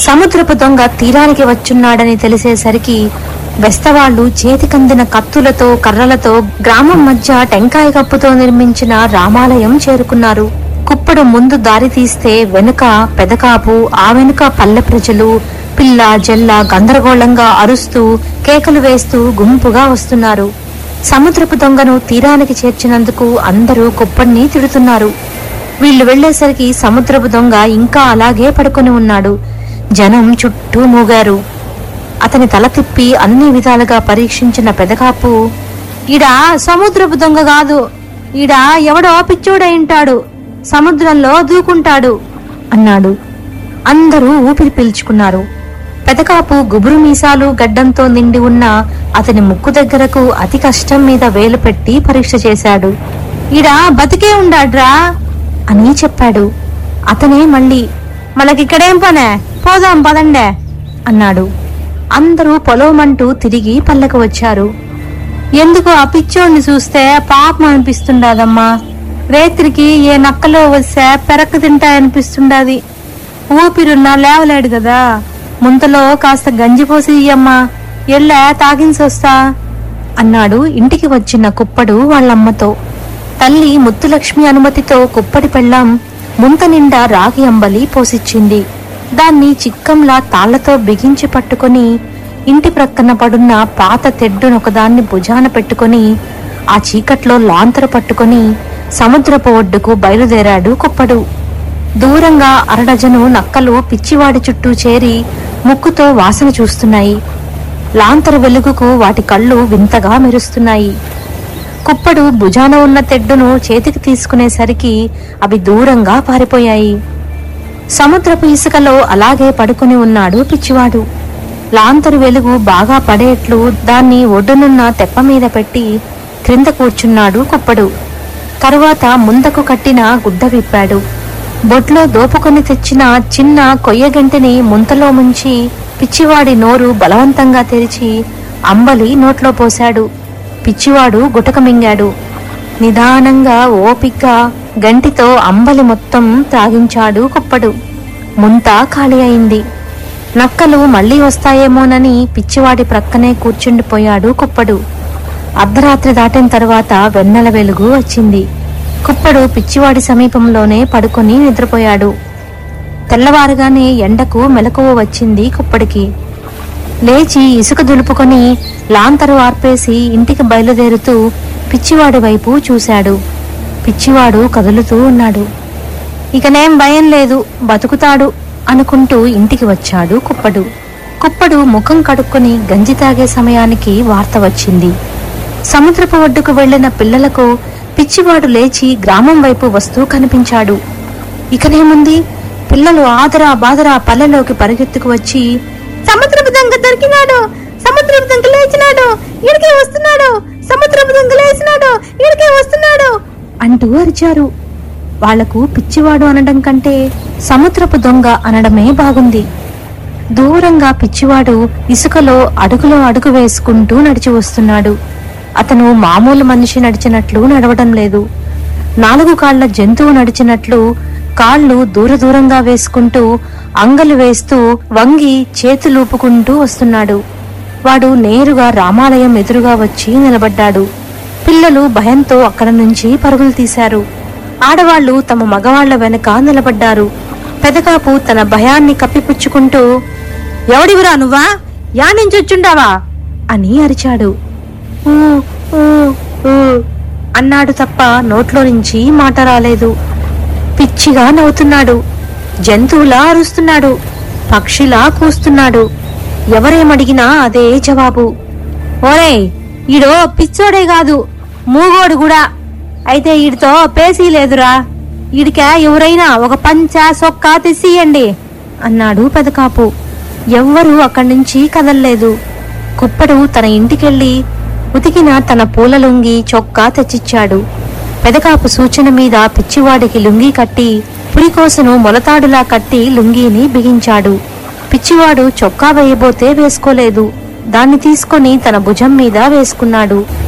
సముద్రపు దొంగ తీరానికి వచ్చున్నాడని తెలిసేసరికి బెస్తవాళ్లు చేతికందిన కత్తులతో కర్రలతో గ్రామం మధ్య టెంకాయ కప్పుతో నిర్మించిన రామాలయం చేరుకున్నారు కుప్పడు ముందు దారి తీస్తే వెనుక పెదకాపు ఆ వెనుక పల్లె ప్రజలు పిల్ల జల్ల గందరగోళంగా అరుస్తూ కేకలు వేస్తూ గుంపుగా వస్తున్నారు సముద్రపు దొంగను తీరానికి చేర్చినందుకు అందరూ కుప్పడిని తిడుతున్నారు వీళ్ళు వెళ్లేసరికి సముద్రపు దొంగ ఇంకా అలాగే పడుకొని ఉన్నాడు జనం చుట్టూ మూగారు అతని తల తిప్పి అన్ని విధాలుగా పరీక్షించిన పెదకాపు ఈడ సముద్రపు దొంగ కాదు ఈడ ఎవడో పిచ్చోడైంటాడు సముద్రంలో దూకుంటాడు అన్నాడు అందరూ ఊపిరి పీల్చుకున్నారు పెదకాపు గుబురు మీసాలు గడ్డంతో నిండి ఉన్న అతని ముక్కు దగ్గరకు అతి కష్టం మీద వేలు పెట్టి పరీక్ష చేశాడు ఈడ బతికే ఉండాడ్రా అని చెప్పాడు అతనే మళ్ళీ మనకిక్కడేం పనే పోదాం పదండే అన్నాడు అందరూ పొలవమంటూ తిరిగి పల్లెకు వచ్చారు ఎందుకు ఆ పిచ్చోడిని చూస్తే పాపం అనిపిస్తుండాదమ్మా రేత్రికి ఏ నక్కలో వస్తే పెరక్క తింటాయనిపిస్తుండాది ఊపిరున్నా లేవలేడు కదా ముంతలో కాస్త గంజి పోసి ఇయ్యమ్మా ఎళ్ళా తాగించొస్తా అన్నాడు ఇంటికి వచ్చిన కుప్పడు వాళ్ళమ్మతో తల్లి ముత్తులక్ష్మి అనుమతితో కుప్పడి పెళ్ళాం ముంత నిండా రాగి అంబలి పోసిచ్చింది దాన్ని చిక్కంలా తాళ్లతో బిగించి పట్టుకొని ఇంటి ప్రక్కన పడున్న పాత తెడ్డునొకదాన్ని భుజాన పెట్టుకొని ఆ చీకట్లో లాంతరు పట్టుకొని సముద్రపు ఒడ్డుకు బయలుదేరాడు కుప్పడు దూరంగా అరడజను నక్కలు పిచ్చివాడి చుట్టూ చేరి ముక్కుతో వాసన చూస్తున్నాయి లాంతరు వెలుగుకు వాటి కళ్ళు వింతగా మెరుస్తున్నాయి కుప్పడు భుజాన ఉన్న తెడ్డును చేతికి తీసుకునేసరికి అవి దూరంగా పారిపోయాయి సముద్రపు ఇసుకలో అలాగే పడుకుని ఉన్నాడు పిచ్చివాడు లాంతరు వెలుగు బాగా పడేట్లు దాన్ని ఒడ్డునున్న తెప్ప మీద పెట్టి క్రింద కూర్చున్నాడు కుప్పడు తరువాత ముందకు కట్టిన గుడ్డ విప్పాడు బొడ్లో దోపుకొని తెచ్చిన చిన్న కొయ్యగంటిని ముంతలో ముంచి పిచ్చివాడి నోరు బలవంతంగా తెరిచి అంబలి నోట్లో పోశాడు పిచ్చివాడు గుటక మింగాడు నిదానంగా ఓపిగ్గా గంటితో అంబలి మొత్తం త్రాగించాడు కుప్పడు ముంత ఖాళీ అయింది నక్కలు మళ్ళీ వస్తాయేమోనని పిచ్చివాడి ప్రక్కనే కూర్చుండిపోయాడు కుప్పడు అర్ధరాత్రి దాటిన తర్వాత వెన్నెల వెలుగు వచ్చింది కుప్పడు పిచ్చివాడి సమీపంలోనే పడుకొని నిద్రపోయాడు తెల్లవారుగానే ఎండకు మెలకువ వచ్చింది కుప్పడికి లేచి ఇసుక దులుపుకొని లాంతరు ఆర్పేసి ఇంటికి బయలుదేరుతూ పిచ్చివాడి వైపు చూశాడు పిచ్చివాడు కదులుతూ ఉన్నాడు ఇకనేం భయం లేదు బతుకుతాడు అనుకుంటూ ఇంటికి వచ్చాడు కుప్పడు కుప్పడు ముఖం కడుక్కొని గంజి తాగే సమయానికి వార్త వచ్చింది సముద్రపు ఒడ్డుకు వెళ్లిన పిల్లలకు పిచ్చివాడు లేచి గ్రామం వైపు వస్తూ కనిపించాడు ఇకనేముంది పిల్లలు ఆదరా బాదరా పల్లెలోకి పరిగెత్తుకు వచ్చి సముద్రపు దొంగ దొరికినాడు సముద్రపు దొంగ లేచినాడు ఇడికే వస్తున్నాడు సముద్రపు దొంగ లేచినాడు ఇడికే వస్తున్నాడు అంటూ అరిచారు వాళ్లకు పిచ్చివాడు అనడం కంటే సముద్రపు దొంగ అనడమే బాగుంది దూరంగా పిచ్చివాడు ఇసుకలో అడుగులో అడుగు వేసుకుంటూ నడిచి వస్తున్నాడు అతను మామూలు మనిషి నడిచినట్లు నడవడం లేదు నాలుగు కాళ్ల జంతువు నడిచినట్లు కాళ్ళు దూర దూరంగా వేసుకుంటూ అంగలు వేస్తూ వంగి చేతులూపుకుంటూ వస్తున్నాడు వాడు నేరుగా రామాలయం ఎదురుగా వచ్చి నిలబడ్డాడు పిల్లలు భయంతో అక్కడ నుంచి పరుగులు తీశారు ఆడవాళ్లు తమ మగవాళ్ల వెనక నిలబడ్డారు పెదకాపు తన భయాన్ని కప్పిపుచ్చుకుంటూ ఎవడివిరా నువ్వా యా నుంచి వచ్చుండావా అని అరిచాడు "ఊ, ఊ, ఊ" అన్నాడు తప్ప నోట్లో నుంచి మాట రాలేదు పిచ్చిగా నవ్వుతున్నాడు జంతువులా అరుస్తున్నాడు పక్షిలా కూస్తున్నాడు ఎవరేమడిగినా అదే జవాబు ఓరేయ్ ఈడో పిచ్చోడే కాదు మూగోడు కూడా అయితే ఈడితో పేసీ లేదురా ఈడిక ఎవరైనా ఒక పంచ సొక్కా తెచ్చియండి అన్నాడు పెదకాపు ఎవ్వరూ అక్కడి నుంచి కదల్లేదు కుప్పడు తన ఇంటికెళ్ళి ఉతికిన తన పూల లుంగి చొక్కా తెచ్చిచ్చాడు పెదకాపు సూచన మీద పిచ్చివాడికి లుంగీ కట్టి పులికోసను మొలతాడులా కట్టి లుంగీని బిగించాడు పిచ్చివాడు చొక్కా వేయబోతే వేసుకోలేదు దాన్ని తీసుకొని తన భుజం మీద వేసుకున్నాడు